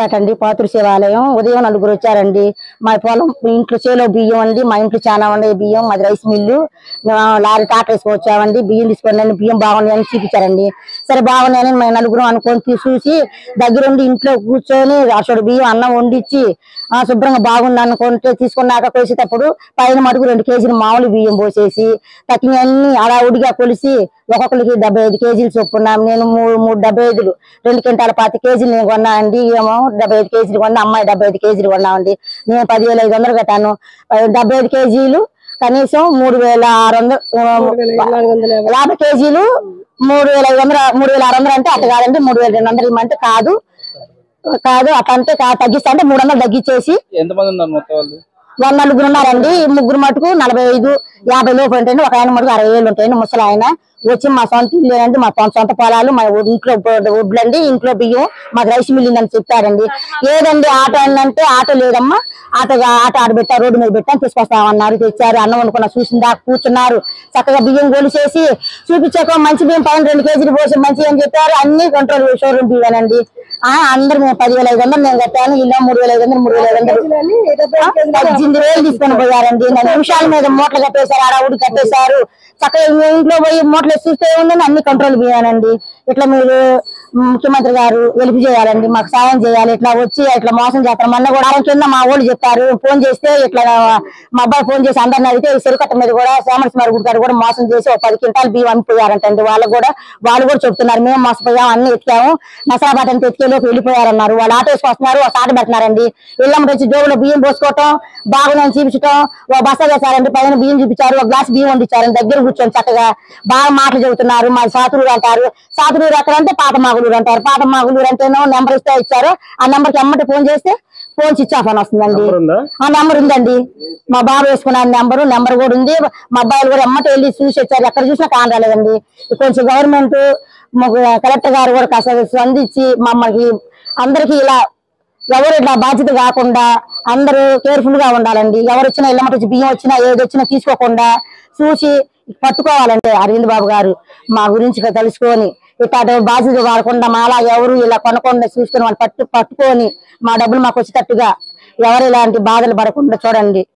రాజపేట అండి పాతురు శివాలయం ఉదయం నలుగురు వచ్చారండి మా పొలం ఇంట్లో చేలో బియ్యం అండి మా ఇంట్లో చాలా ఉన్నాయి బియ్యం మాది రైస్ మిల్లు మేము లారీ టాటా వేసుకొని వచ్చామండి బియ్యం తీసుకొని బియ్యం బాగున్నాయని చూపించారండి సరే బాగున్నాయని మేము నలుగురం అనుకొని తీ- చూసి దగ్గరుండి ఇంట్లో కూర్చొని అసలు బియ్యం అన్నం వండిచ్చి ఆ శుభ్రంగా బాగుంది అనుకుంటే తీసుకున్నాక కోసేటప్పుడు పైన మటుకు రెండు కేజీలు మామూలు బియ్యం పోసేసి తక్కినవన్నీ అడావుడిగా కొలిసి ఒక్కొక్కరికి డెబ్బై ఐదు కేజీలు చొప్పున నేను మూడు మూడు డెబ్బై ఐదులు రెండు క్వింటాల పాతి కేజీలు నేను కొన్నా అండి ఏమో డెబ్బై ఐదు కేజీలు కొన్నా అమ్మాయి డెబ్బై ఐదు కేజీలు కొన్నామండి నేను పదివేల ఐదు వందలు కట్టాను ఆ, డెబ్బై ఐదు కేజీలు కనీసం మూడు వేల ఆరు వందలు యాభై కేజీలు మూడు వేల ఐదు వందలు మూడు వేల ఆరు వందలు అంటే అట్లా కాదండి మూడు వేల రెండు వందలు ఇమ్మంటే కాదు కాదు అట్లా అంటే కా- తగ్గిస్తా అంటే మూడు వందలు తగ్గించేసి ఎంతమంది ఉన్నారు మొత్తం వాళ్ళు వాళ్ళ నలుగురు ఉన్నారండి ఈ ముగ్గురు మటుకు నలభై ఐదు యాభై లోపు ఉంటాయండి ఒక ఆయన మటుకు అరవై వేలు ఉంటాయండి ముసలి ఆయన వచ్చి మా సొంత ఇల్లు అండి మా సొంత సొంత పొలాలు మా ఇంట్లో వడ్లండి ఇంట్లో బియ్యం మాకు రైస్ మిల్ ఉందని చెప్పారండి ఏదండి ఆటో అంటే ఆటో లేదమ్మా ఆటో ఆటో ఆడ పెట్టా రోడ్డు మీద పెట్టాను తీసుకొస్తామన్నారు తెచ్చారు అన్నం వండుకున్నా చూసిందా కూర్చున్నారు చక్కగా బియ్యం గోలిసేసి చూపించాక మంచి బియ్యం పైన రెండు కేజీలు పోసి మంచి అని చెప్పారు అన్ని కంట్రోల్ షోరూమ్ బియ్యానండి ఆ అందరు మేము పదివేల ఐదు వందలు నేను కట్టాను ఇలా మూడు వేల ఐదు వందలు మూడు వేల ఐదు వందలు పద్దెనిమిది వేలు తీసుకొని పోయారండి నా నిమిషాల మీద మూటలు కట్టేశారు ఆడవుడు కట్టేశారు చక్కగా మీ ఇంట్లో పోయి మూటలు చూస్తే ఉందని అన్ని కంట్రోల్ పోయానండి ఇట్లా మీరు ముఖ్యమంత్రి గారు వెలుపు చేయాలండి మాకు సాయం చేయాలి ఇట్లా వచ్చి ఇట్లా మోసం చేస్తారు మొన్న కూడా వారం కింద మా వాళ్ళు చెప్పారు ఫోన్ చేస్తే ఇట్లా మా అబ్బాయి ఫోన్ చేసి అందరిని అడిగితే ఈ చెరుకట్ట మీద కూడా శ్యామలస్మారి గుడి కాడ కూడా మోసం చేసి ఒక పది క్వింటాలు బియ్యం అమ్మిపోయారంటండి వాళ్ళకు కూడా వాళ్ళు కూడా చెప్తున్నారు మేము మోసపోయాం అన్ని ఎత్తుకాము నసరాబాద్ అంతా ఎత్తుకేలోకి వెళ్ళిపోయారన్నారు వాళ్ళు ఆటో వేసుకొస్తున్నారు ఒక ఆట పెడుతున్నారండి ఇళ్ళమ్మటి వచ్చి జోబులో బియ్యం పోసుకోవటం బాగుందని చూపించడం ఓ బస్తా వేశారండి పైన బియ్యం చూపించారు ఒక గ్లాస్ బియ్యం వండించారండి దగ్గర కూర్చొని చక్కగా బాగా మాటలు చెబుతున్నారు మా సాతులూరు అంటారు సాతులూరు ఎక్కడ అంటే పాత మాగులూరు అంటారు పాత మాగులూరు అంటేనో నెంబర్ ఇస్తే ఇచ్చారు ఆ నెంబర్కి ఎమ్మటి ఫోన్ చేస్తే ఫోన్ స్విచ్ ఆఫ్ అని వస్తుందండి ఉందా ఆ నెంబర్ ఉందండి మా బాబు వేసుకున్న నెంబర్ నెంబర్ కూడా ఉంది మా అబ్బాయిలు కూడా ఎమ్మటి వెళ్ళి చూసి వచ్చారు ఎక్కడ చూసినా కాని రాలేదండి కొంచెం గవర్నమెంట్ కలెక్టర్ గారు కూడా కాస్త స్పందించి మమ్మల్ని అందరికీ ఇలా ఎవరు ఇట్లా బాధ్యత కాకుండా అందరూ కేర్ఫుల్ గా ఉండాలండి ఎవరు వచ్చినా ఇళ్ళ మట్టి బియ్యం వచ్చినా ఏది వచ్చినా తీసుకోకుండా చూసి పట్టుకోవాలంటే అరవింద్ బాబు గారు మా గురించి తెలుసుకొని ఇట్లా బాధ్యత కాకుండా మాలా ఎవరు ఇలా కొనకుండా చూసుకొని వాళ్ళు పట్టు పట్టుకొని మా డబ్బులు మాకు వచ్చేటట్టుగా ఎవరు ఇలాంటి బాధలు పడకుండా చూడండి